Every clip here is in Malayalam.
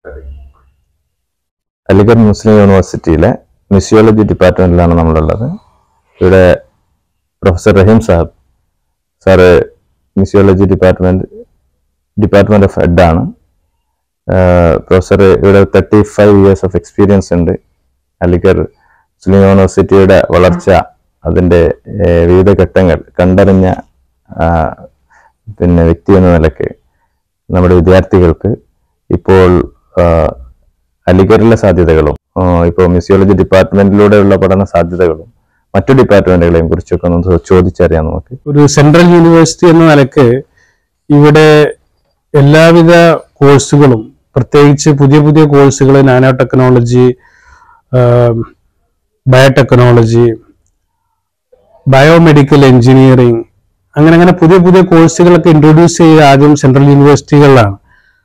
അലിഗഡ് മുസ്ലിം യൂണിവേഴ്സിറ്റിയിലെ മിസിയോളജി ഡിപ്പാർട്ട്മെന്റിലാണ് നമ്മളുള്ളത് ഇവിടെ professor Rahim Sahib sir museology department department of head ആണ് പ്രൊഫസർ ഇവിടെ thirty five years of experience ഉണ്ട് അലിഗഡ് മുസ്ലിം യൂണിവേഴ്സിറ്റിയുടെ വളർച്ച അതിൻ്റെ ഏഹ്, വിവിധ ഘട്ടങ്ങൾ കണ്ടറിഞ്ഞ ആ, പിന്നെ വ്യക്തി എന്ന നിലയ്ക്ക് നമ്മുടെ വിദ്യാർത്ഥികൾക്ക് ഇപ്പോൾ ആ, അലിഗറിലെ സാധ്യതകളും ആ, ഇപ്പോൾ മിസിയോളജി ഡിപ്പാർട്ട്മെന്റിലൂടെയുള്ള പഠന സാധ്യതകളും മറ്റു ഡിപ്പാർട്ട്മെന്റുകളെയും കുറിച്ചൊക്കെ ഒന്ന് ചോദിച്ചറിയാം നമുക്ക് ഒരു സെൻട്രൽ യൂണിവേഴ്സിറ്റി എന്ന നിലക്ക് ഇവിടെ എല്ലാവിധ കോഴ്സുകളും പ്രത്യേകിച്ച് പുതിയ പുതിയ കോഴ്സുകൾ nano technology biotechnology biomedical engineering അങ്ങനെ അങ്ങനെ പുതിയ പുതിയ കോഴ്സുകളൊക്കെ ഇൻട്രൊഡ്യൂസ് ചെയ്ത് ആദ്യം സെൻട്രൽ യൂണിവേഴ്സിറ്റികളിലാണ്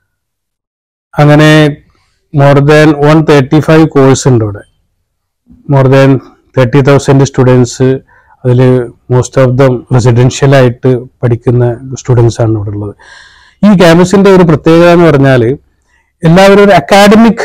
അങ്ങനെ more than one thirty five course ഉണ്ട് ഇവിടെ more than thirty thousand students അതിൽ മോസ്റ്റ് ഓഫ് ദം റെസിഡൻഷ്യൽ ആയിട്ട് പഠിക്കുന്ന സ്റ്റുഡൻസ് ആണ് ഇവിടെ ഉള്ളത് ഈ ക്യാമ്പസിന്റെ ഒരു പ്രത്യേകത എന്ന് പറഞ്ഞാൽ എല്ലാവരും ഒരു അക്കാഡമിക്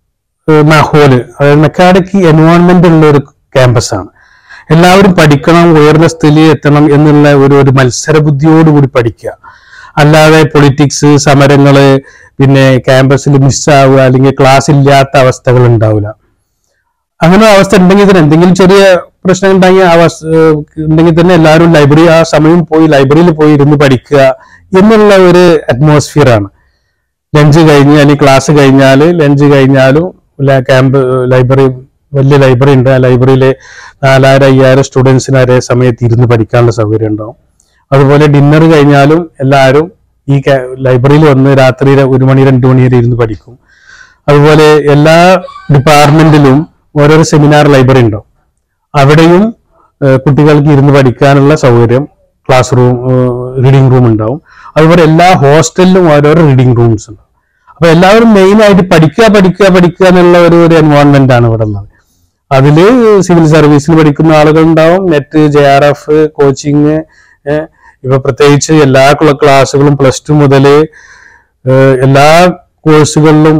മാഹോല് അതായത് അക്കാഡമിക് എൻവയോൺമെന്റ് ഉള്ള ഒരു ക്യാമ്പസാണ് എല്ലാവരും പഠിക്കണം ഉയർന്ന സ്ഥിതിയിൽ എത്തണം എന്നുള്ള ഒരു ഒരു മത്സര ബുദ്ധിയോടുകൂടി പഠിക്കുക അല്ലാതെ പൊളിറ്റിക്സ് സമരങ്ങള് പിന്നെ ക്യാമ്പസിൽ മിസ്സാവുക അല്ലെങ്കിൽ ക്ലാസ് ഇല്ലാത്ത അവസ്ഥകൾ ഉണ്ടാവില്ല അങ്ങനെ ഒരു അവസ്ഥ ഉണ്ടെങ്കിൽ തന്നെ എന്തെങ്കിലും ചെറിയ പ്രശ്നം ഉണ്ടെങ്കിൽ അവസ്ഥ ഉണ്ടെങ്കിൽ തന്നെ എല്ലാവരും ലൈബ്രറി ആ സമയം പോയി ലൈബ്രറിയിൽ പോയി ഇരുന്ന് പഠിക്കുക എന്നുള്ള ഒരു അറ്റ്മോസ്ഫിയർ ആണ് ലഞ്ച് കഴിഞ്ഞ് അല്ലെങ്കിൽ ക്ലാസ് കഴിഞ്ഞാൽ ലഞ്ച് കഴിഞ്ഞാലും ക്യാമ്പ് ലൈബ്രറി വലിയ ലൈബ്രറി ഉണ്ട് ആ ലൈബ്രറിയിൽ നാലായിരം അയ്യായിരം സ്റ്റുഡൻസിന് ഒരേ സമയത്ത് ഇരുന്ന് പഠിക്കാനുള്ള സൗകര്യം ഉണ്ടാവും അതുപോലെ ഡിന്നർ കഴിഞ്ഞാലും എല്ലാവരും ഈ ലൈബ്രറിയിൽ വന്ന് രാത്രി ഒരു മണി രണ്ട് മണി വരെ ഇരുന്ന് പഠിക്കും അതുപോലെ എല്ലാ ഡിപ്പാർട്ട്മെന്റിലും ഓരോരോ സെമിനാർ ലൈബ്രറി ഉണ്ടാവും അവിടെയും ഏഹ്, കുട്ടികൾക്ക് ഇരുന്ന് പഠിക്കാനുള്ള സൗകര്യം ക്ലാസ് റൂം റീഡിംഗ് റൂം ഉണ്ടാവും അതുപോലെ എല്ലാ ഹോസ്റ്റലിലും ഓരോരോ റീഡിംഗ് റൂംസ് ഉണ്ടാവും അപ്പൊ എല്ലാവരും മെയിൻ ആയിട്ട് പഠിക്കുക പഠിക്കുക പഠിക്കുക എന്നുള്ള ഒരു ഒരു എൻവയോൺമെന്റ് ആണ് ഇവിടെ ഉള്ളത് അതില് സിവിൽ സർവീസിൽ പഠിക്കുന്ന ആളുകൾ ഉണ്ടാവും NET J R F coaching ഇപ്പൊ പ്രത്യേകിച്ച് എല്ലാ ക്ല- ക്ലാസ്സുകളും പ്ലസ് ടു മുതൽ എല്ലാ കോഴ്സുകളിലും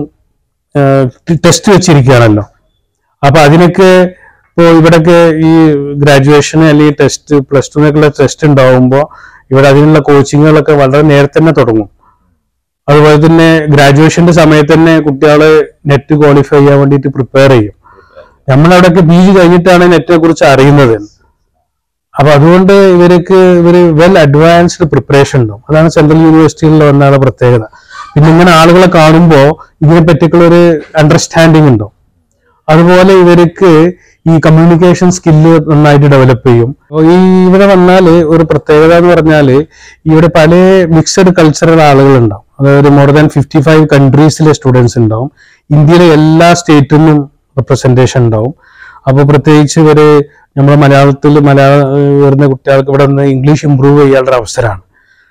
ടെസ്റ്റ് വെച്ചിരിക്കുകയാണല്ലോ അപ്പൊ അതിനൊക്കെ ഇപ്പോൾ ഇവിടൊക്കെ ഈ ഗ്രാജുവേഷൻ അല്ലെങ്കിൽ ടെസ്റ്റ് പ്ലസ് ടുവിനൊക്കെയുള്ള ടെസ്റ്റ് ഉണ്ടാവുമ്പോൾ ഇവിടെ അതിനുള്ള കോച്ചിങ്ങുകളൊക്കെ വളരെ നേരത്തെ തന്നെ തുടങ്ങും അതുപോലെ തന്നെ ഗ്രാജുവേഷന്റെ സമയത്ത് തന്നെ കുട്ടികള് നെറ്റ് ക്വാളിഫൈ ചെയ്യാൻ വേണ്ടിയിട്ട് പ്രിപ്പയർ ചെയ്യും നമ്മളവിടെയൊക്കെ പി ജി കഴിഞ്ഞിട്ടാണ് നെറ്റിനെ കുറിച്ച് അറിയുന്നത് അപ്പൊ അതുകൊണ്ട് ഇവർക്ക് ഇവര് വെൽ അഡ്വാൻസ്ഡ് പ്രിപ്പറേഷൻ ഉണ്ടാവും അതാണ് സെൻട്രൽ യൂണിവേഴ്സിറ്റികളിൽ വന്നാലുള്ള പ്രത്യേകത പിന്നെ ഇങ്ങനെ ആളുകളെ കാണുമ്പോൾ ഇതിനെ പറ്റിയിട്ടുള്ള ഒരു അണ്ടർസ്റ്റാൻഡിങ് ഉണ്ടാവും അതുപോലെ ഇവർക്ക് ഈ കമ്മ്യൂണിക്കേഷൻ സ്കില്ല് നന്നായിട്ട് ഡെവലപ്പ് ചെയ്യും അപ്പൊ ഈ ഇവിടെ വന്നാല് ഒരു പ്രത്യേകത എന്ന് പറഞ്ഞാല് ഇവിടെ പല മിക്സഡ് കൾച്ചറൽ ആളുകൾ ഉണ്ടാവും അതായത് മോർ ദാൻ ഫിഫ്റ്റി ഫൈവ് കൺട്രീസിലെ സ്റ്റുഡൻസ് ഉണ്ടാവും ഇന്ത്യയിലെ എല്ലാ സ്റ്റേറ്റിൽ നിന്നും റെപ്രസെന്റേഷൻ ഉണ്ടാവും അപ്പോൾ പ്രത്യേകിച്ച് ഇവര് നമ്മുടെ മലയാളത്തിൽ മലയാളം ഏഹ് വരുന്ന കുട്ടികൾക്ക് ഇവിടെ നിന്ന് ഇംഗ്ലീഷ് ഇമ്പ്രൂവ് ചെയ്യാനുള്ള അവസരമാണ്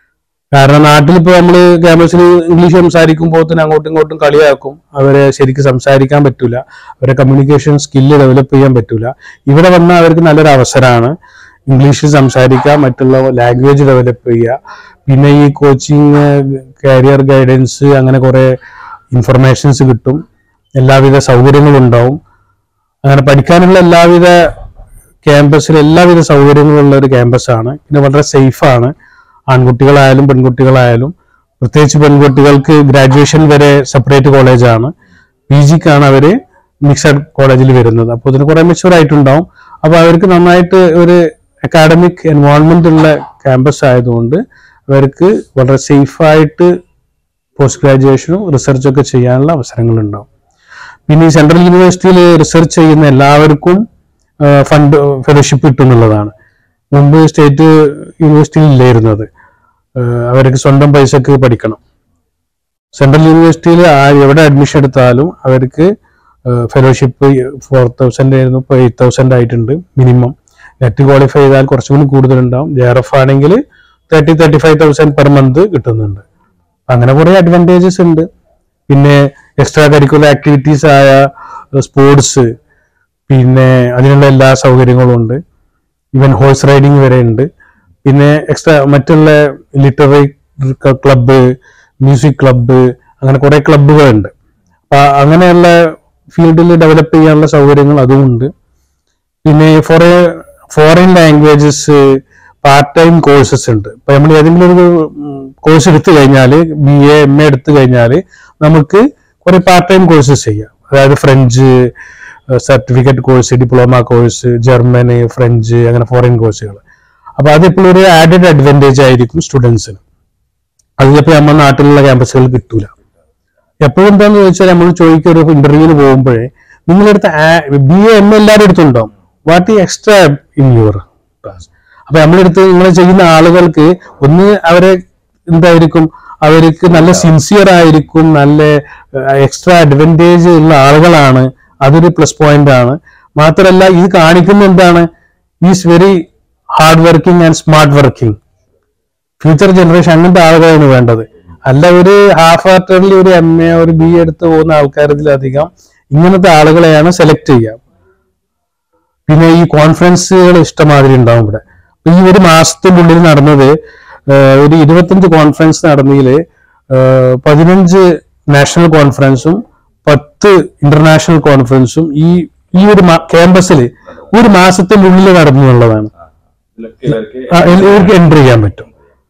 കാരണം നാട്ടിലിപ്പോ നമ്മള് ക്യാമ്പസിൽ ഇംഗ്ലീഷ് സംസാരിക്കുമ്പോൾ തന്നെ അങ്ങോട്ടും ഇങ്ങോട്ടും കളിയാക്കും അവരെ ശരിക്കും സംസാരിക്കാൻ പറ്റൂല അവരെ കമ്മ്യൂണിക്കേഷൻ സ്കില്ല് ഡെവലപ്പ് ചെയ്യാൻ പറ്റൂല ഇവിടെ വന്നാൽ അവർക്ക് നല്ലൊരു അവസരമാണ് ഇംഗ്ലീഷിൽ സംസാരിക്കുക മറ്റുള്ള ലാംഗ്വേജ് ഡെവലപ്പ് ചെയ്യുക പിന്നെ ഈ കോച്ചിങ് കരിയർ ഗൈഡൻസ് അങ്ങനെ കുറെ ഇൻഫർമേഷൻസ് കിട്ടും എല്ലാവിധ സൗകര്യങ്ങളും ഉണ്ടാവും അങ്ങനെ പഠിക്കാനുള്ള എല്ലാവിധ ക്യാമ്പസിൽ എല്ലാവിധ സൗകര്യങ്ങളും ഉള്ള ഒരു ക്യാമ്പസാണ് പിന്നെ വളരെ സേഫാണ് ആൺകുട്ടികളായാലും പെൺകുട്ടികളായാലും പ്രത്യേകിച്ച് പെൺകുട്ടികൾക്ക് ഗ്രാജുവേഷൻ വരെ സെപ്പറേറ്റ് കോളേജാണ് പി ജിക്കാണ് അവര് മിക്സഡ് കോളേജിൽ വരുന്നത് അപ്പോൾ ഇതിന് കുറെ മെച്ചൂർ ആയിട്ടുണ്ടാവും അപ്പോൾ അവർക്ക് നന്നായിട്ട് ഒരു അക്കാഡമിക് എൻവയോൺമെന്റ് ഉള്ള ക്യാമ്പസ് ആയതുകൊണ്ട് അവർക്ക് വളരെ സേഫായിട്ട് പോസ്റ്റ് ഗ്രാജുവേഷനും റിസർച്ചൊക്കെ ചെയ്യാനുള്ള അവസരങ്ങളുണ്ടാവും പിന്നെ ഈ സെൻട്രൽ യൂണിവേഴ്സിറ്റിയിൽ റിസർച്ച് ചെയ്യുന്ന എല്ലാവർക്കും ഫണ്ട് ഫെലോഷിപ്പ് കിട്ടുന്നുള്ളതാണ് മുമ്പ് സ്റ്റേറ്റ് യൂണിവേഴ്സിറ്റിയിൽ ഇല്ലായിരുന്നത് ഏഹ് അവർക്ക് സ്വന്തം പൈസക്ക് പഠിക്കണം സെൻട്രൽ യൂണിവേഴ്സിറ്റിയിൽ എവിടെ അഡ്മിഷൻ എടുത്താലും അവർക്ക് ഫെലോഷിപ്പ് ഫോർ തൗസൻഡ് ആയിരുന്നു ഇപ്പോൾ എയ്റ്റ് തൗസൻഡ് ആയിട്ടുണ്ട് മിനിമം നെറ്റ് ക്വാളിഫൈ ചെയ്താൽ കുറച്ചും കൂടി കൂടുതലുണ്ടാവും ജെ ആർ എഫ് ആണെങ്കിൽ thirty thirty five thousand per month കിട്ടുന്നുണ്ട് അങ്ങനെ കുറെ അഡ്വാൻറ്റേജസ് ഉണ്ട് പിന്നെ എക്സ്ട്രാ കരിക്കുലർ ആക്ടിവിറ്റീസ് ആയ സ്പോർട്സ് പിന്നെ അതിനുള്ള എല്ലാ സൗകര്യങ്ങളും ഉണ്ട് ഈവൻ ഹോഴ്സ് റൈഡിങ് വരെ ഉണ്ട് പിന്നെ എക്സ്ട്രാ മറ്റുള്ള ലിറ്റററി ക്ലബ്ബ് മ്യൂസിക് ക്ലബ്ബ് അങ്ങനെ കുറെ ക്ലബ്ബുകളുണ്ട് അപ്പൊ അങ്ങനെയുള്ള ഫീൽഡിൽ ഡെവലപ്പ് ചെയ്യാനുള്ള സൗകര്യങ്ങൾ അതുമുണ്ട് പിന്നെ four foreign languages part time courses ഉണ്ട് ഇപ്പൊ നമ്മൾ ഏതെങ്കിലും ഒരു കോഴ്സ് എടുത്തു കഴിഞ്ഞാൽ ബി എ എം എ എടുത്തു കഴിഞ്ഞാൽ നമുക്ക് കുറെ പാർട്ട് ടൈം കോഴ്സസ് ചെയ്യാം അതായത് French certificate course diploma course German French അങ്ങനെ ഫോറിൻ കോഴ്സുകൾ അപ്പൊ അതിപ്പോൾ ഒരു ആഡഡ് അഡ്വാൻറ്റേജ് ആയിരിക്കും സ്റ്റുഡൻസിന് അത് ചിലപ്പോൾ നമ്മുടെ നാട്ടിലുള്ള ക്യാമ്പസുകളിൽ കിട്ടൂല എപ്പോഴും എന്താന്ന് ചോദിച്ചാൽ നമ്മൾ ചോദിക്കുക ഒരു ഇന്റർവ്യൂവിന് പോകുമ്പോഴേ നിങ്ങളെടുത്ത് ബി എ എം എല്ലാവരുടെ അടുത്തുണ്ടാവും വാട്ട് ഈ എക്സ്ട്രാ ഇൻ യുവർ ക്ലാസ് അപ്പൊ നമ്മളെടുത്ത് നിങ്ങൾ ചെയ്യുന്ന ആളുകൾക്ക് ഒന്ന് അവരെ എന്തായിരിക്കും അവർക്ക് നല്ല സിൻസിയർ ആയിരിക്കും നല്ല എക്സ്ട്രാ അഡ്വാൻറ്റേജ് ഉള്ള ആളുകളാണ് അതൊരു പ്ലസ് പോയിന്റ് ആണ് മാത്രമല്ല ഇത് കാണിക്കുന്ന എന്താണ് is very hard working and smart working future generation അങ്ങനത്തെ ആളുകളാണ് വേണ്ടത് അല്ല ഒരു ഹാഫ് ഹാർട്ടഡ്ലി ഒരു എം എ ഒരു ബി എടുത്ത് പോകുന്ന ആൾക്കാരിലധികം ഇങ്ങനത്തെ ആളുകളെയാണ് സെലക്ട് ചെയ്യുക പിന്നെ ഈ കോൺഫറൻസുകൾ ഇഷ്ടമാതിരി ഉണ്ടാവും ഇവിടെ അപ്പൊ ഈ ഒരു മാസത്തിന്റെ ഉള്ളിൽ നടന്നത് ആഹ് ഒരു ഇരുപത്തഞ്ച് കോൺഫറൻസ് നടന്നതിൽ പതിനഞ്ച് നാഷണൽ കോൺഫറൻസും പത്ത് ഇന്റർനാഷണൽ കോൺഫറൻസും ഈ ഈ ഒരു ക്യാമ്പസിൽ ഒരു മാസത്തിന്റെ ഉള്ളിൽ നടന്നു എന്നുള്ളതാണ് ആ, ഇവർക്ക് എൻട്രി ചെയ്യാൻ പറ്റും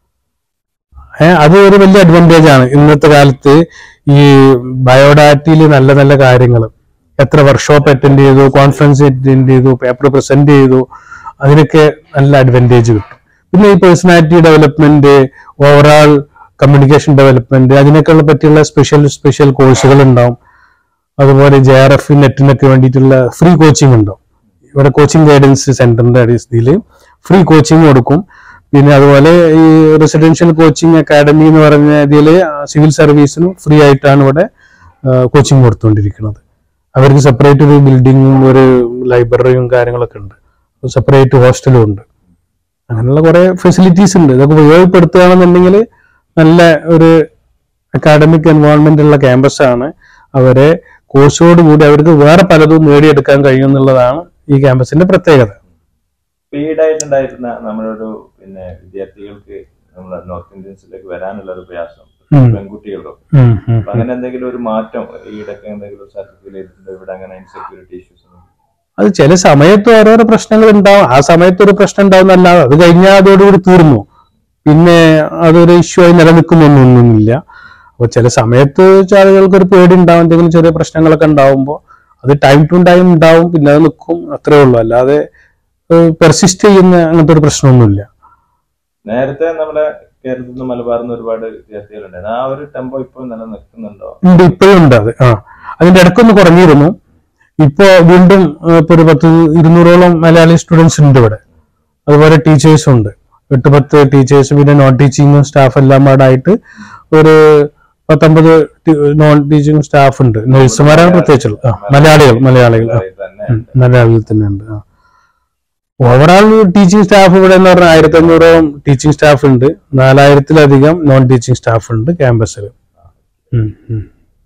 ഏഹ് അത് ഒരു വലിയ അഡ്വാൻറ്റേജ് ആണ് ഇന്നത്തെ കാലത്ത് ഈ ബയോഡാറ്റയിൽ നല്ല നല്ല കാര്യങ്ങൾ എത്ര വർക്ക്ഷോപ്പ് അറ്റൻഡ് ചെയ്തു കോൺഫറൻസ് അറ്റൻഡ് ചെയ്തു പേപ്പർ പ്രസന്റ് ചെയ്തു അതിനൊക്കെ നല്ല അഡ്വാൻറ്റേജ് കിട്ടും പിന്നെ ഈ personality development overall communication development അതിനൊക്കെ പറ്റിയുള്ള സ്പെഷ്യൽ സ്പെഷ്യൽ കോഴ്സുകൾ ഉണ്ടാവും അതുപോലെ ജെ ആർ എഫ് നെറ്റിനൊക്കെ വേണ്ടിയിട്ടുള്ള ഫ്രീ കോച്ചിങ് ഉണ്ടാവും ഇവിടെ കോച്ചിങ് ഗൈഡൻസ് സെന്ററിന്റെ ഇതിൽ ഫ്രീ കോച്ചിങ് കൊടുക്കും പിന്നെ അതുപോലെ ഈ റെസിഡൻഷ്യൽ കോച്ചിങ് അക്കാഡമി എന്ന് പറഞ്ഞ ഇതിൽ സിവിൽ സർവീസിനും ഫ്രീ ആയിട്ടാണ് ഇവിടെ കോച്ചിങ് കൊടുത്തുകൊണ്ടിരിക്കുന്നത് അവർക്ക് സെപ്പറേറ്റ് ഒരു ബിൽഡിങ്ങും ഒരു ലൈബ്രറിയും കാര്യങ്ങളൊക്കെ ഉണ്ട് സെപ്പറേറ്റ് ഹോസ്റ്റലും ഉണ്ട് അങ്ങനെയുള്ള കുറെ ഫെസിലിറ്റീസ് ഉണ്ട് ഇതൊക്കെ ഉപയോഗപ്പെടുത്തുകയാണെന്നുണ്ടെങ്കിൽ നല്ല ഒരു അക്കാഡമിക് എൻവയോൺമെന്റ് ഉള്ള ക്യാമ്പസ് ആണ് അവരെ കോഴ്സോട് കൂടി അവർക്ക് വേറെ പലതും നേടിയെടുക്കാൻ കഴിയും എന്നുള്ളതാണ് ഈ ക്യാമ്പസിന്റെ പ്രത്യേകത സ്പീഡായിട്ടുണ്ടായിരുന്ന നമ്മളൊരു പിന്നെ വിദ്യാർത്ഥികൾക്ക് നമ്മുടെ നോർത്ത് ഇന്ത്യൻസിലേക്ക് വരാനുള്ള ഒരു പ്രയാസം ഉം. പെൺകുട്ടികളുടെ ഉം, ഉം, അപ്പൊ അങ്ങനെ എന്തെങ്കിലും ഒരു മാറ്റം ഈയിടയ്ക്ക് എന്തെങ്കിലും സർട്ടിഫിക്കറ്റ് ചെയ്തിട്ടുണ്ട് ഇവിടെ അങ്ങനെ ഇൻസെക്യൂരിറ്റി ഇഷ്യൂസ് ഒന്നും അത് ചില സമയത്ത് ഓരോരോ പ്രശ്നങ്ങൾ ഉണ്ടാവും ആ സമയത്ത് ഒരു പ്രശ്നം ഉണ്ടാവുന്നല്ലാതെ അത് കഴിഞ്ഞാൽ അതോടുകൂടി തീർന്നു പിന്നെ അതൊരു ഇഷ്യൂ ആയി നിലനിൽക്കുന്നൊന്നുമില്ല അപ്പൊ ചില സമയത്ത് ചില ആളുകൾക്ക് ഒരു പേടി ഉണ്ടാവും എന്തെങ്കിലും ചെറിയ പ്രശ്നങ്ങളൊക്കെ ഉണ്ടാവുമ്പോൾ അത് ടൈം ടു ടൈം ഉണ്ടാവും പിന്നെ അത് നിൽക്കും അത്രേ ഉള്ളൂ അല്ലാതെ പെർസിസ്റ്റ് ചെയ്യുന്ന അങ്ങനത്തെ ഒരു പ്രശ്നമൊന്നുമില്ല നേരത്തെ നമ്മുടെ കേരളത്തിൽ നിന്ന് മലബാറിൽ നിന്ന് ഒരുപാട് വിദ്യാർത്ഥികളുണ്ടായിരുന്നു ആ ഒരു ടെമ്പോ ഇപ്പോൾ നിലനിൽക്കുന്നുണ്ടോ ഉണ്ട് ഇപ്പോഴും ഉണ്ട് അത് ആ അതിന്റെ ഇടയ്ക്കൊന്ന് കുറഞ്ഞിരുന്നു ഇപ്പോ വീണ്ടും ആ, ഇപ്പൊ ഒരു പത്ത് ഇരുന്നൂറോളം മലയാളി സ്റ്റുഡൻസ് ഉണ്ട് ഇവിടെ അതുപോലെ ടീച്ചേഴ്സും ഉണ്ട് എട്ട് പത്ത് ടീച്ചേഴ്സ് പിന്നെ നോൺ ടീച്ചിങ് സ്റ്റാഫ് എല്ലാം പാടായിട്ട് ഒരു പത്തൊമ്പത് നോൺ ടീച്ചിങ് സ്റ്റാഫ് ഉണ്ട് നഴ്സുമാരാണ് പ്രത്യേകിച്ചുള്ളത് ആ മലയാളികൾ മലയാളികൾ ആ, ഇത് തന്നെ ഉം, മലയാളികൾ തന്നെ ഉണ്ട് ആ ഓവറാൾ ടീച്ചിങ് സ്റ്റാഫ് ഇവിടെ എന്ന് പറഞ്ഞാൽ ആയിരത്തി അഞ്ഞൂറോളം ടീച്ചിങ് സ്റ്റാഫ് ഉണ്ട് നാലായിരത്തിലധികം നോൺ ടീച്ചിങ് സ്റ്റാഫ് ഉണ്ട് ക്യാമ്പസിൽ ഉം ഉം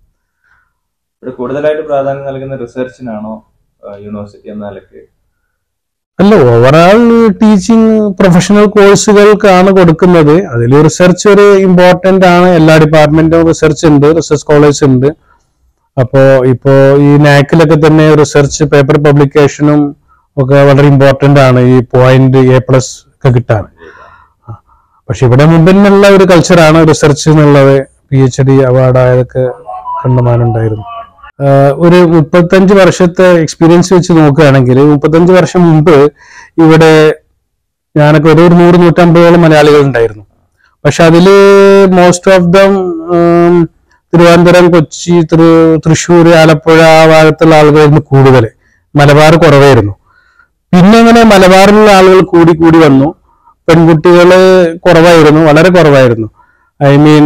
ഇവിടെ കൂടുതലായിട്ട് പ്രാധാന്യം നൽകുന്ന റിസർച്ചിനാണോ യൂണിവേഴ്സിറ്റി എന്ന നിലയ്ക്ക് അല്ല ഓവറാൾ ടീച്ചിങ് പ്രൊഫഷണൽ കോഴ്സുകൾക്കാണ് കൊടുക്കുന്നത് അതിൽ റിസർച്ച് ഒരു ഇമ്പോർട്ടന്റ് ആണ് എല്ലാ ഡിപ്പാർട്ട്മെന്റും റിസർച്ച് ഉണ്ട് റിസർച്ച് കോളേജ് ഉണ്ട് അപ്പോ ഇപ്പോ ഈ നാക്കിലൊക്കെ തന്നെ റിസർച്ച് പേപ്പർ പബ്ലിക്കേഷനും ഒക്കെ വളരെ ഇമ്പോർട്ടന്റ് ആണ് ഈ പോയിന്റ് എ പ്ലസ് ഒക്കെ കിട്ടാൻ പക്ഷെ ഇവിടെ മുമ്പിനുള്ള ഒരു കൾച്ചറാണ് റിസർച്ച് എന്നുള്ളത് പി എച്ച് ഡി അവാർഡായതൊക്കെ കണ്ടമാനുണ്ടായിരുന്നു ആഹ് ഒരു മുപ്പത്തഞ്ച് വർഷത്തെ എക്സ്പീരിയൻസ് വെച്ച് നോക്കുകയാണെങ്കിൽ മുപ്പത്തഞ്ച് വർഷം മുമ്പ് ഇവിടെ ഞാനൊക്കെ ഒരു ഒരു നൂറ് നൂറ്റമ്പതോളം മലയാളികൾ ഉണ്ടായിരുന്നു പക്ഷെ അതില് most of them Thiruvananthapuram Kochi തൃ തൃശ്ശൂർ ആലപ്പുഴ ആ ഭാഗത്തുള്ള ആളുകളായിരുന്നു കൂടുതൽ മലബാർ കുറവായിരുന്നു പിന്നെ അങ്ങനെ മലബാറിലുള്ള ആളുകൾ കൂടി കൂടി വന്നു പെൺകുട്ടികള് കുറവായിരുന്നു വളരെ കുറവായിരുന്നു ഐ മീൻ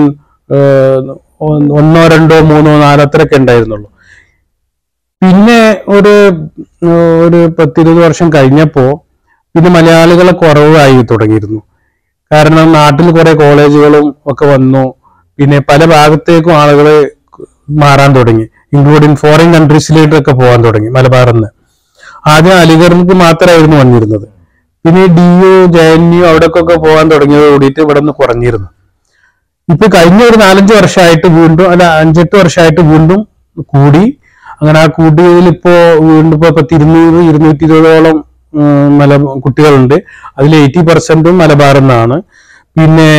ഒന്നോ രണ്ടോ മൂന്നോ നാലോ അത്രയൊക്കെ ഉണ്ടായിരുന്നുള്ളൂ പിന്നെ ഒരു ഏഹ്, ഒരു പത്തിരുപത് വർഷം കഴിഞ്ഞപ്പോ പിന്നെ മലയാളികളെ കുറവായി തുടങ്ങിയിരുന്നു കാരണം നാട്ടിൽ കുറെ കോളേജുകളും ഒക്കെ വന്നു പിന്നെ പല ഭാഗത്തേക്കും ആളുകൾ മാറാൻ തുടങ്ങി ഇൻക്ലൂഡിങ് ഫോറിൻ കൺട്രീസിലേക്കൊക്കെ പോകാൻ തുടങ്ങി മലബാറിൽ നിന്ന് ആദ്യം അലിഗറിലേക്ക് മാത്രമായിരുന്നു വന്നിരുന്നത് പിന്നെ D U J N U അവിടേക്കൊക്കെ പോകാൻ തുടങ്ങിയത് കൂടിയിട്ട് ഇവിടെ നിന്ന് കുറഞ്ഞിരുന്നു ഇപ്പൊ കഴിഞ്ഞ ഒരു നാലഞ്ച് വർഷമായിട്ട് വീണ്ടും അല്ല അഞ്ചെട്ട് വർഷമായിട്ട് വീണ്ടും കൂടി അങ്ങനെ ആ കൂടിയതിൽ ഇപ്പോ വീണ്ടും ഇപ്പൊ പത്ത് ഇരുന്നൂറ് ഇരുന്നൂറ്റി ഇരുപതോളം ഉം, മല കുട്ടികളുണ്ട് അതിൽ എയ്റ്റി പെർസെന്റും മലബാറിൽ നിന്നാണ് പിന്നെ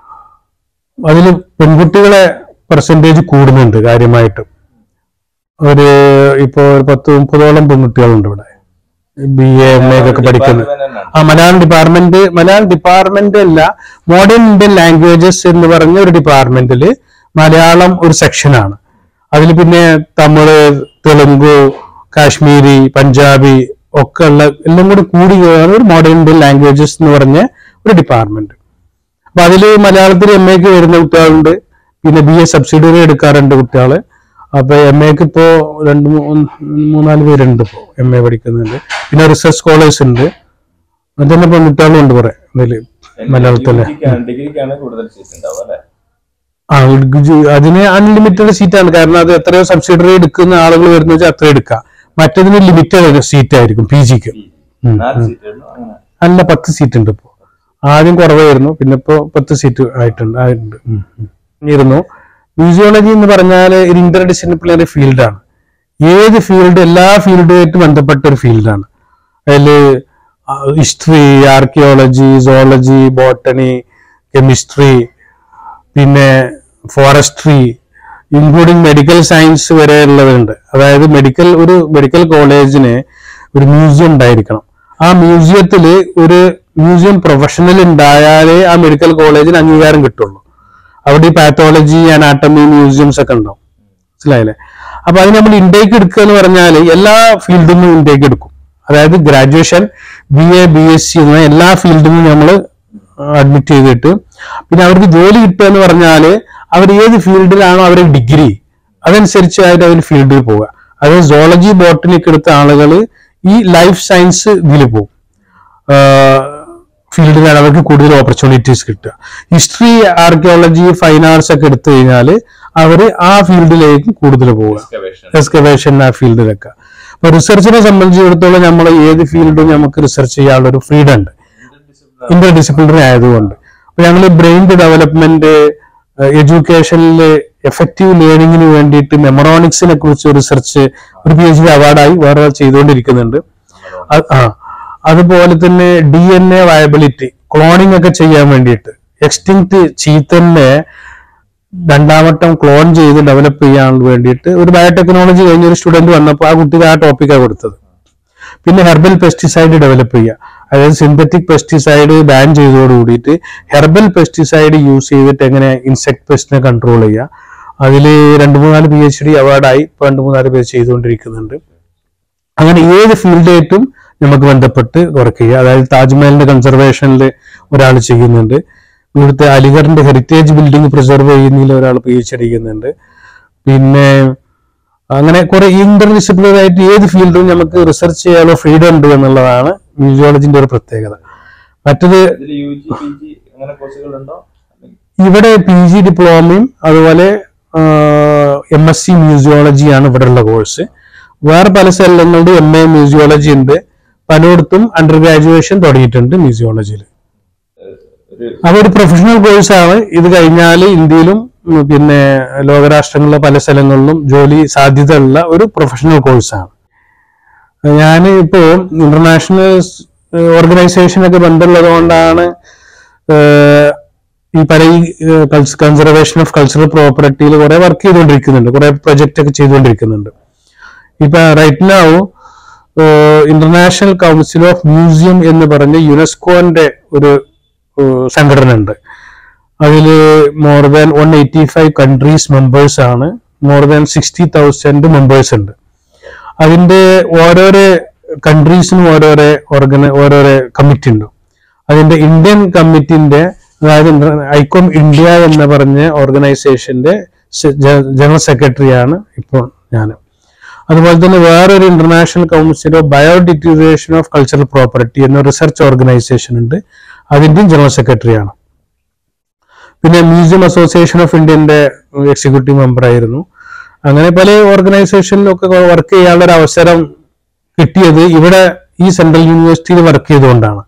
അതിൽ പെൺകുട്ടികളെ പെർസെൻറ്റേജ് കൂടുന്നുണ്ട് കാര്യമായിട്ട് ഒരു ഇപ്പോ ഒരു പത്ത് മുപ്പതോളം പെൺകുട്ടികളുണ്ട് ഇവിടെ ബി എ എം എ ഒക്കെ പഠിക്കുന്നത് ആ മലയാളം ഡിപ്പാർട്ട്മെന്റ് മലയാളം ഡിപ്പാർട്ട്മെന്റ് അല്ല മോഡേൺ ഇന്ത്യൻ ലാംഗ്വേജസ് എന്ന് പറഞ്ഞ ഒരു ഡിപ്പാർട്ട്മെന്റിൽ മലയാളം ഒരു സെക്ഷനാണ് അതിൽ പിന്നെ തമിഴ് തെലുങ്ക് കാശ്മീരി പഞ്ചാബി ഒക്കെ ഉള്ള എല്ലാം കൂടി കൂടി ചേർന്ന ഒരു മോഡേൺ ഇന്ത്യൻ ലാംഗ്വേജസ് എന്ന് പറഞ്ഞ ഒരു ഡിപ്പാർട്ട്മെന്റ് അപ്പൊ അതിൽ മലയാളത്തിൽ എം എക്ക് വരുന്ന കുട്ടികളുണ്ട് പിന്നെ ബി എ സബ്സിഡിയറി എടുക്കാറുണ്ട് കുട്ടികള് അപ്പൊ എം എക്ക് ഇപ്പോ രണ്ട് മൂന്ന് മൂന്നാല് പേരുണ്ട് ഇപ്പോ എം എ പഠിക്കുന്നുണ്ട് പിന്നെ റിസർച്ച് സ്കോളേഴ്സ് ഉണ്ട് അതന്നെ പെൺകുട്ടികളും ഉണ്ട് കുറെ ഇതില് മലയാളത്തില് ഡിഗ്രിക്കാണ് കൂടുതൽ സീറ്റ് ഉണ്ടാവും അല്ലെ ആ ഇടുക്കി- അതിന് അൺലിമിറ്റഡ് സീറ്റാണ് കാരണം അത് എത്രയോ സബ്സിഡറി എടുക്കുന്ന ആളുകൾ വരുന്ന വെച്ചാൽ അത്ര എടുക്കാം മറ്റതിന് ലിമിറ്റഡ് സീറ്റ് ആയിരിക്കും പി ജിക്ക് നാല് സീറ്റ് അങ്ങനെ അല്ല പത്ത് സീറ്റ് ഉണ്ട് ഇപ്പോൾ ആദ്യം കുറവായിരുന്നു പിന്നെ ഇപ്പോൾ പത്ത് സീറ്റ് ആയിട്ടുണ്ട് ആയിട്ടുണ്ട് ഉം, ഉം. ഇരുന്നു മ്യൂസിയോളജി എന്ന് പറഞ്ഞാൽ ഒരു ഇന്റർ ഡിസിപ്ലിനറി ഫീൽഡാണ് ഏത് ഫീൽഡ് എല്ലാ ഫീൽഡുമായിട്ട് ബന്ധപ്പെട്ട ഒരു ഫീൽഡാണ് അതിൽ history archaeology zoology botany chemistry പിന്നെ ഫോറസ്ട്രി ഇൻക്ലൂഡിങ് മെഡിക്കൽ സയൻസ് വരെ ഉള്ളതുണ്ട് അതായത് മെഡിക്കൽ ഒരു മെഡിക്കൽ കോളേജിന് ഒരു മ്യൂസിയം ഉണ്ടായിരിക്കണം ആ മ്യൂസിയത്തിൽ ഒരു മ്യൂസിയം പ്രൊഫഷണൽ ഉണ്ടായാലേ ആ മെഡിക്കൽ കോളേജിന് അംഗീകാരം കിട്ടുള്ളൂ അവിടെ ഈ പാത്തോളജി അനാട്ടമി മ്യൂസിയംസ് ഒക്കെ ഉണ്ടാവും മനസ്സിലായില്ലേ അപ്പൊ അത് നമ്മൾ ഇൻടേക്ക് എടുക്കുക എന്ന് പറഞ്ഞാൽ എല്ലാ ഫീൽഡിൽ നിന്നും ഇൻടേക്ക് എടുക്കും അതായത് graduation B A B S C എന്ന എല്ലാ ഫീൽഡിൽ നിന്നും നമ്മൾ അഡ്മിറ്റ് ചെയ്തിട്ട് പിന്നെ അവർക്ക് ജോലി കിട്ടുക എന്ന് പറഞ്ഞാൽ അവർ ഏത് ഫീൽഡിലാണോ അവരുടെ ഡിഗ്രി അതനുസരിച്ചായിട്ട് അവർ ഫീൽഡിൽ പോവുക അതായത് സോളജി ബോട്ടണിക്ക് എടുത്ത ആളുകൾ ഈ ലൈഫ് സയൻസ് ഇതിൽ പോകും ഫീൽഡിലാണ് അവർക്ക് കൂടുതൽ ഓപ്പർച്യൂണിറ്റീസ് കിട്ടുക ഹിസ്റ്ററി ആർക്കിയോളജി ഫൈൻ ആർട്സ് ഒക്കെ എടുത്തു കഴിഞ്ഞാൽ അവർ ആ ഫീൽഡിലേക്ക് കൂടുതൽ പോവുക എക്സ്കവേഷൻ ആ ഫീൽഡിലൊക്കെ അപ്പൊ റിസർച്ചിനെ സംബന്ധിച്ചിടത്തോളം നമ്മൾ ഏത് ഫീൽഡും നമുക്ക് റിസർച്ച് ചെയ്യാനുള്ള ഒരു ഫ്രീഡം ഉണ്ട് ഇന്റർ ഡിസിപ്ലിനറി ആയതുകൊണ്ട് അപ്പൊ ഞങ്ങൾ ബ്രെയിൻ ഡെവലപ്മെന്റ് എഡ്യൂക്കേഷനിൽ എഫക്റ്റീവ് ലേണിംഗിന് വേണ്ടിയിട്ട് മെമറോണിക്സിനെ കുറിച്ച് റിസർച്ച് ഒരു പി എച്ച് ഡി അവാർഡായി വേറെ ചെയ്തുകൊണ്ടിരിക്കുന്നുണ്ട് അത് ആ അതുപോലെ തന്നെ D N A viability cloning ഒക്കെ ചെയ്യാൻ വേണ്ടിയിട്ട് എക്സ്റ്റിങ്ക്ട് ചീത്തന്നെ രണ്ടാമട്ടം ക്ലോൺ ചെയ്ത് ഡെവലപ്പ് ചെയ്യാൻ വേണ്ടിയിട്ട് ഒരു ബയോടെക്നോളജി കഴിഞ്ഞ ഒരു സ്റ്റുഡന്റ് വന്നപ്പോൾ ആ കുട്ടിക്ക് ആ ടോപ്പിക്കാണ് കൊടുത്തത് പിന്നെ ഹെർബൽ പെസ്റ്റിസൈഡ് ഡെവലപ്പ് ചെയ്യുക അതായത് സിന്തറ്റിക് പെസ്റ്റിസൈഡ് ബാൻ ചെയ്തതോട് കൂടിയിട്ട് ഹെർബൽ പെസ്റ്റിസൈഡ് യൂസ് ചെയ്തിട്ട് എങ്ങനെ ഇൻസെക്ട് പെസ്റ്റിനെ കൺട്രോൾ ചെയ്യുക അതിൽ രണ്ട് മൂന്നാല് പി എച്ച് ഡി അവാർഡായി ഇപ്പൊ രണ്ട് മൂന്നാല് പേര് ചെയ്തുകൊണ്ടിരിക്കുന്നുണ്ട് അങ്ങനെ ഏത് ഫീൽഡായിട്ടും നമുക്ക് ബന്ധപ്പെട്ട് വർക്ക് ചെയ്യുക അതായത് താജ്മഹലിന്റെ കൺസർവേഷനിൽ ഒരാൾ ചെയ്യുന്നുണ്ട് ഇവിടുത്തെ അലിഗറിന്റെ ഹെറിറ്റേജ് ബിൽഡിംഗ് പ്രിസർവ് ചെയ്യുന്നതിൽ ഒരാൾ പി എച്ച് ചെയ്യുന്നുണ്ട് പിന്നെ അങ്ങനെ കുറെ ഇന്റർ ഡിസിപ്ലിനറി ആയിട്ട് ഏത് ഫീൽഡും നമുക്ക് റിസർച്ച് ചെയ്യാനുള്ള ഫ്രീഡം ഉണ്ട് എന്നുള്ളതാണ് മ്യൂസിയോളജിന്റെ ഒരു പ്രത്യേകത മറ്റത് ഇതിൽ യു ജി പി ജി അങ്ങനെ കോഴ്സുകളുണ്ടോ ഇവിടെ പി ജി ഡിപ്ലോമയും അതുപോലെ എം എസ് സി മ്യൂസിയോളജിയാണ് ഇവിടെ ഉള്ള കോഴ്സ് വേറെ പല സ്ഥലങ്ങളിലും എം എ മ്യൂസിയോളജി ഉണ്ട് പലയിടത്തും അണ്ടർ ഗ്രാജുവേഷൻ തുടങ്ങിയിട്ടുണ്ട് മ്യൂസിയോളജിയിൽ ഒരു അതൊരു പ്രൊഫഷണൽ കോഴ്സാണ് ഇത് കഴിഞ്ഞാൽ ഇന്ത്യയിലും ഉം, പിന്നെ ലോകരാഷ്ട്രങ്ങളിലെ പല സ്ഥലങ്ങളിലും ജോലി സാധ്യത ഉള്ള ഒരു പ്രൊഫഷണൽ കോഴ്സാണ് ഞാൻ ഇപ്പോൾ ഇന്റർനാഷണൽ ഓർഗനൈസേഷനൊക്കെ ബന്ധമുള്ളത് കൊണ്ടാണ് ഏഹ്, ഈ പല ഈ കൺസർവേഷൻ ഓഫ് കൾച്ചറൽ പ്രോപ്പർട്ടിയിൽ കുറെ വർക്ക് ചെയ്തുകൊണ്ടിരിക്കുന്നുണ്ട് കുറെ പ്രൊജക്റ്റ് ഒക്കെ ചെയ്തുകൊണ്ടിരിക്കുന്നുണ്ട് ഇപ്പൊ right now international council of museum എന്ന് പറഞ്ഞ യുനെസ്കോന്റെ ഒരു ഏഹ്, സംഘടന ഉണ്ട് അതിൽ more than one eighty five countries members ആണ് more than sixty thousand members ഉണ്ട് അതിന്റെ ഓരോരോ കൺട്രീസിനും ഓരോരോ ഓർഗന ഓരോരോ കമ്മിറ്റി ഉണ്ട് അതിന്റെ ഇന്ത്യൻ കമ്മിറ്റിന്റെ അതായത് ഐക്കോം ഇന്ത്യ എന്ന് പറഞ്ഞ ഓർഗനൈസേഷന്റെ സെ- ജ- ജനറൽ സെക്രട്ടറിയാണ് ഇപ്പോൾ ഞാൻ അതുപോലെ തന്നെ വേറൊരു international council of biodeterioration of cultural property എന്ന റിസർച്ച് ഓർഗനൈസേഷൻ ഉണ്ട് അതിന്റെയും ജനറൽ സെക്രട്ടറിയാണ് പിന്നെ മ്യൂസിയം അസോസിയേഷൻ ഓഫ് ഇന്ത്യന്റെ എക്സിക്യൂട്ടീവ് മെമ്പർ ആയിരുന്നു അങ്ങനെ പല ഓർഗനൈസേഷനിലൊക്കെ വർക്ക് ചെയ്യാനുള്ള ഒരു അവസരം കിട്ടിയത് ഇവിടെ ഈ സെൻട്രൽ യൂണിവേഴ്സിറ്റിയിൽ വർക്ക് ചെയ്തുകൊണ്ടാണ്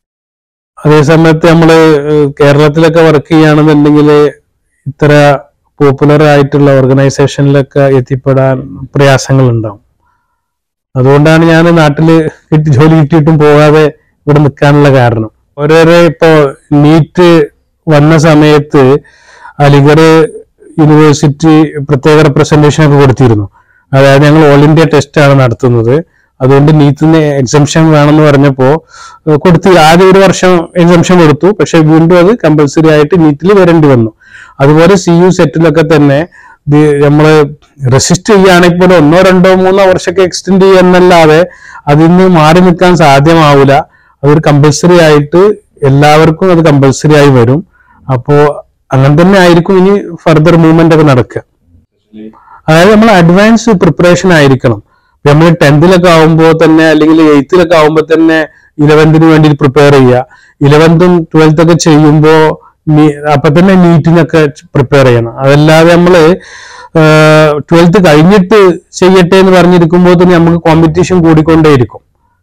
അതേ സമയത്ത് നമ്മൾ കേരളത്തിലൊക്കെ വർക്ക് ചെയ്യുകയാണെന്നുണ്ടെങ്കിൽ ഇത്ര പോപ്പുലർ ആയിട്ടുള്ള ഓർഗനൈസേഷനിലൊക്കെ എത്തിപ്പെടാൻ പ്രയാസങ്ങൾ ഉണ്ടാവും അതുകൊണ്ടാണ് ഞാൻ നാട്ടില് കിട്ടി ജോലി കിട്ടിയിട്ടും പോകാതെ ഇവിടെ നിൽക്കാനുള്ള കാരണം ഓരോരോ ഇപ്പോ നീറ്റ് വന്ന സമയത്ത് അലിഗഡ് യൂണിവേഴ്സിറ്റി പ്രത്യേക റെപ്രസെന്റേഷൻ ഒക്കെ കൊടുത്തിരുന്നു അതായത് ഞങ്ങൾ ഓൾ ഇന്ത്യ ടെസ്റ്റ് ആണ് നടത്തുന്നത് അതുകൊണ്ട് നീറ്റിന് എക്സംഷൻ വേണമെന്ന് പറഞ്ഞപ്പോ ഏഹ് കൊടുത്തു ആദ്യം ഒരു വർഷം എക്സംഷൻ കൊടുത്തു പക്ഷെ വീണ്ടും അത് കമ്പൽസറി ആയിട്ട് നീറ്റിൽ വരേണ്ടി വന്നു അതുപോലെ സി യു സെറ്റിലൊക്കെ തന്നെ ഇത് നമ്മള് റെസിസ്റ്റ് ചെയ്യുകയാണെങ്കിൽ പോലും ഒന്നോ രണ്ടോ മൂന്നോ വർഷമൊക്കെ എക്സ്റ്റെൻഡ് ചെയ്യുന്നല്ലാതെ അതിൽ നിന്ന് മാറി നിൽക്കാൻ സാധ്യമാവില്ല അതൊരു കമ്പൽസറി ആയിട്ട് എല്ലാവർക്കും അത് കമ്പൽസറി ആയി വരും അപ്പോ അങ്ങനെ തന്നെ ആയിരിക്കും ഇനി ഫർദർ മൂവ്മെന്റ് ഒക്കെ നടക്കുക അതായത് നമ്മൾ അഡ്വാൻസ് പ്രിപ്പറേഷൻ ആയിരിക്കണം നമ്മൾ ടെൻത്തിലൊക്കെ ആവുമ്പോൾ തന്നെ അല്ലെങ്കിൽ എയ്ത്തിലൊക്കെ ആവുമ്പോൾ തന്നെ ഇലവൻത്തിന് വേണ്ടി പ്രിപ്പയർ ചെയ്യുക ഇലവൻത്തും ട്വൽത്ത് ഒക്കെ ചെയ്യുമ്പോൾ അപ്പൊ തന്നെ നീറ്റിനൊക്കെ പ്രിപ്പയർ ചെയ്യണം അതല്ലാതെ നമ്മള് ട്വൽത്ത് കഴിഞ്ഞിട്ട് ചെയ്യട്ടെ എന്ന് പറഞ്ഞിരിക്കുമ്പോൾ തന്നെ നമുക്ക് കോമ്പറ്റീഷൻ കൂടിക്കൊണ്ടേയിരിക്കും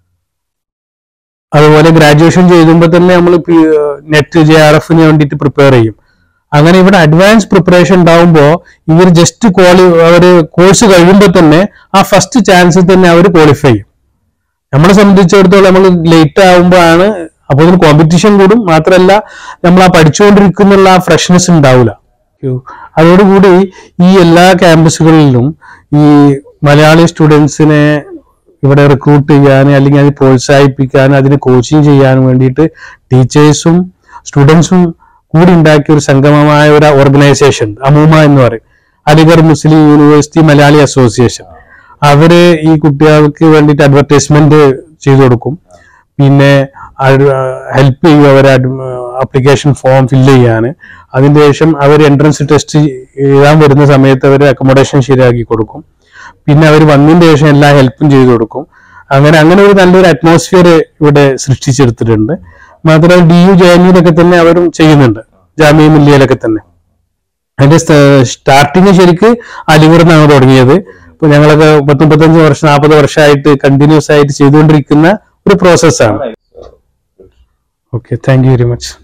അതുപോലെ ഗ്രാജുവേഷൻ ചെയ്യുമ്പോൾ തന്നെ നമ്മൾ നെറ്റ് ജെ ആർ എഫിന് വേണ്ടിയിട്ട് പ്രിപ്പയർ ചെയ്യും അങ്ങനെ ഇവിടെ അഡ്വാൻസ് പ്രിപ്പറേഷൻ ഉണ്ടാവുമ്പോൾ ഇവർ ജസ്റ്റ് ക്വാളി അവർ കോഴ്സ് കഴിയുമ്പോൾ തന്നെ ആ ഫസ്റ്റ് ചാൻസിൽ തന്നെ അവർ ക്വാളിഫൈ ചെയ്യും നമ്മളെ സംബന്ധിച്ചിടത്തോളം നമ്മൾ ലേറ്റ് ആകുമ്പോഴാണ് അപ്പോൾ ഇതിന് കോമ്പറ്റീഷൻ കൂടും മാത്രമല്ല നമ്മൾ ആ പഠിച്ചുകൊണ്ടിരിക്കുന്നുള്ള ആ ഫ്രഷ്നെസ് ഉണ്ടാവില്ല അതോടുകൂടി ഈ എല്ലാ ക്യാമ്പസുകളിലും ഈ മലയാളി സ്റ്റുഡൻസിനെ ഇവിടെ റിക്രൂട്ട് ചെയ്യാൻ അല്ലെങ്കിൽ അത് പ്രോത്സാഹിപ്പിക്കാൻ അതിന് കോച്ചിങ് ചെയ്യാൻ വേണ്ടിയിട്ട് ടീച്ചേഴ്സും സ്റ്റുഡൻസും കൂടി ഉണ്ടാക്കിയ ഒരു സംഗമമായ ഒരു ഓർഗനൈസേഷൻ അമൂമ എന്ന് പറയും അലിഗഡ് മുസ്ലിം യൂണിവേഴ്സിറ്റി മലയാളി അസോസിയേഷൻ അവര് ഈ കുട്ടികൾക്ക് വേണ്ടിയിട്ട് അഡ്വർടൈസ്മെന്റ് ചെയ്തു കൊടുക്കും പിന്നെ ഹെൽപ്പ് ചെയ്യും അവരെ അപ്ലിക്കേഷൻ ഫോം ഫില്ല് ചെയ്യാൻ അതിന് ശേഷം അവർ എൻട്രൻസ് ടെസ്റ്റ് എഴുതാൻ വരുന്ന സമയത്ത് അവർ അക്കോമഡേഷൻ ശരിയാക്കി കൊടുക്കും പിന്നെ അവർ വന്നതിന് ശേഷം എല്ലാ ഹെൽപ്പും ചെയ്തു കൊടുക്കും അങ്ങനെ അങ്ങനെ ഒരു നല്ലൊരു അറ്റ്മോസ്ഫിയർ ഇവിടെ സൃഷ്ടിച്ചെടുത്തിട്ടുണ്ട് മാത്രമല്ല ഡി യു ജെ എൻ യുലൊക്കെ തന്നെ അവരും ചെയ്യുന്നുണ്ട് ജാമ്യ മില്ലിയയിലൊക്കെ തന്നെ അതിന്റെ സ്റ്റാർട്ടിങ് ശരിക്ക് അലിഗറിനാണ് തുടങ്ങിയത് ഇപ്പൊ ഞങ്ങളൊക്കെ പത്ത് മുപ്പത്തഞ്ച് വർഷം നാൽപ്പത് വർഷമായിട്ട് കണ്ടിന്യൂസ് ആയിട്ട് ചെയ്തുകൊണ്ടിരിക്കുന്ന ഒരു പ്രോസസ്സാണ് okay thank you very much